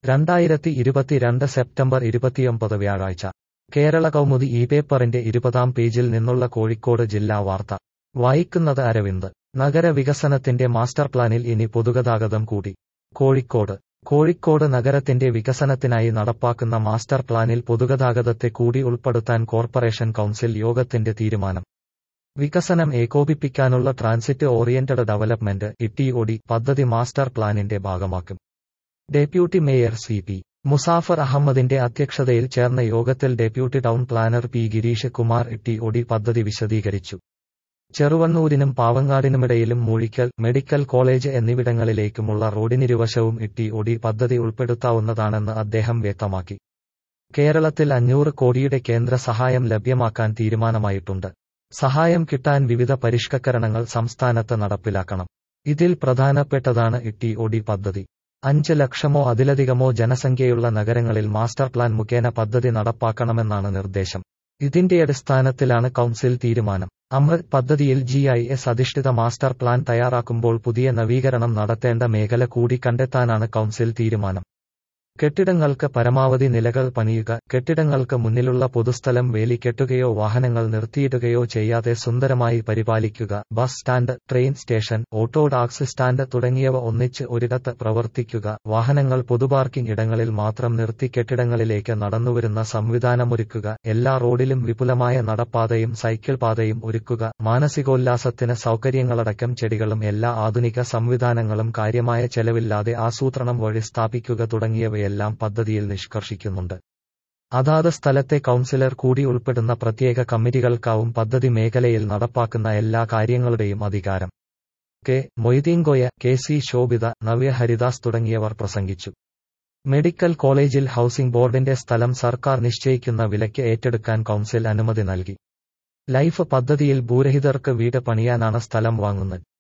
രണ്ടായിരത്തി ഇരുപത്തിരണ്ട് സെപ്റ്റംബർ ഇരുപത്തിയൊമ്പത് വ്യാഴാഴ്ച കേരള കൗമുദി ഈ പേപ്പറിന്റെ ഇരുപതാം പേജിൽ നിന്നുള്ള കോഴിക്കോട് ജില്ലാ വാർത്ത വായിക്കുന്നത് അരവിന്ദ് നഗര വികസനത്തിന്റെ മാസ്റ്റർ പ്ലാനിൽ ഇനി പൊതുഗതാഗതം കൂടി കോഴിക്കോട് കോഴിക്കോട് നഗരത്തിന്റെ വികസനത്തിനായി നടപ്പാക്കുന്ന മാസ്റ്റർ പ്ലാനിൽ പൊതുഗതാഗതത്തെ കൂടി ഉൾപ്പെടുത്താൻ കോർപ്പറേഷൻ കൗൺസിൽ യോഗത്തിന്റെ തീരുമാനം വികസനം ഏകോപിപ്പിക്കാനുള്ള ട്രാൻസിറ്റ് ഓറിയന്റഡ് ഡെവലപ്മെന്റ് ഇടിഒഡി പദ്ധതി മാസ്റ്റർ പ്ലാനിന്റെ ഭാഗമാക്കും deputy mayor C P Muzaffar അഹമ്മദിന്റെ അധ്യക്ഷതയിൽ ചേർന്ന യോഗത്തിൽ deputy town planner P Gireesh Kumar ETOD പദ്ധതി വിശദീകരിച്ചു ചെറുവണ്ണൂരിനും പാവങ്ങാടിനുമിടയിലും മൂഴിക്കൽ മെഡിക്കൽ കോളേജ് എന്നിവിടങ്ങളിലേക്കുമുള്ള റോഡിനിരുവശവും ഇടിഒഡി പദ്ധതി ഉൾപ്പെടുത്താവുന്നതാണെന്ന് അദ്ദേഹം വ്യക്തമാക്കി കേരളത്തിൽ അഞ്ഞൂറ് കോടിയുടെ കേന്ദ്ര സഹായം ലഭ്യമാക്കാൻ തീരുമാനമായിട്ടുണ്ട് സഹായം കിട്ടാൻ വിവിധ പരിഷ്കരണങ്ങൾ സംസ്ഥാനത്ത് നടപ്പിലാക്കണം ഇതിൽ പ്രധാനപ്പെട്ടതാണ് ഇടിഒഡി പദ്ധതി അഞ്ച് ലക്ഷമോ അതിലധികമോ ജനസംഖ്യയുള്ള നഗരങ്ങളിൽ മാസ്റ്റർ പ്ലാൻ മുഖേന പദ്ധതി നടപ്പാക്കണമെന്നാണ് നിർദ്ദേശം ഇതിന്റെ അടിസ്ഥാനത്തിലാണ് കൗൺസിൽ തീരുമാനം അമൃത് പദ്ധതിയിൽ ജി ഐ എസ് അധിഷ്ഠിത മാസ്റ്റർ പ്ലാൻ തയ്യാറാക്കുമ്പോൾ പുതിയ നവീകരണം നടത്തേണ്ട മേഖല കൂടി കണ്ടെത്താനാണ് കൗൺസിൽ തീരുമാനം കെട്ടിടങ്ങൾക്ക് പരമാവധി നിലകൾ പണിയുക കെട്ടിടങ്ങൾക്ക് മുന്നിലുള്ള പൊതുസ്ഥലം വേലി കെട്ടുകയോ വാഹനങ്ങൾ നിർത്തിയിടുകയോ ചെയ്യാതെ സുന്ദരമായി പരിപാലിക്കുക bus stand train station auto taxi stand തുടങ്ങിയവ ഒന്നിച്ച് ഒരിടത്ത് പ്രവർത്തിക്കുക വാഹനങ്ങൾ പൊതുപാർക്കിംഗ് ഇടങ്ങളിൽ മാത്രം നിർത്തി കെട്ടിടങ്ങളിലേക്ക് നടന്നുവരുന്ന സംവിധാനമൊരുക്കുക എല്ലാ റോഡിലും വിപുലമായ നടപ്പാതയും സൈക്കിൾ പാതയും ഒരുക്കുക മാനസികോല്ലാസത്തിന് സൗകര്യങ്ങളടക്കം ചെടികളും എല്ലാ ആധുനിക സംവിധാനങ്ങളും കാര്യമായ ചെലവില്ലാതെ ആസൂത്രണം വഴി സ്ഥാപിക്കുക തുടങ്ങിയവയെ എല്ലാം പദ്ധതിയിൽ നിഷ്കർഷിക്കുന്നുണ്ട് അതാത് സ്ഥലത്തെ കൗൺസിലർ കൂടി ഉൾപ്പെടുന്ന പ്രത്യേക കമ്മിറ്റികൾക്കാവും പദ്ധതി മേഖലയിൽ നടപ്പാക്കുന്ന എല്ലാ കാര്യങ്ങളുടെയും അധികാരം K Moideenkoya K C Shobhitha Navya Haridas തുടങ്ങിയവർ പ്രസംഗിച്ചു മെഡിക്കൽ കോളേജിൽ ഹൌസിംഗ് ബോർഡിന്റെ സ്ഥലം സർക്കാർ നിശ്ചയിക്കുന്ന വിലയ്ക്ക് ഏറ്റെടുക്കാൻ കൗൺസിൽ അനുമതി നൽകി ലൈഫ് പദ്ധതിയിൽ ഭൂരഹിതർക്ക് വീട് പണിയാനാണ് സ്ഥലം വാങ്ങുന്നത്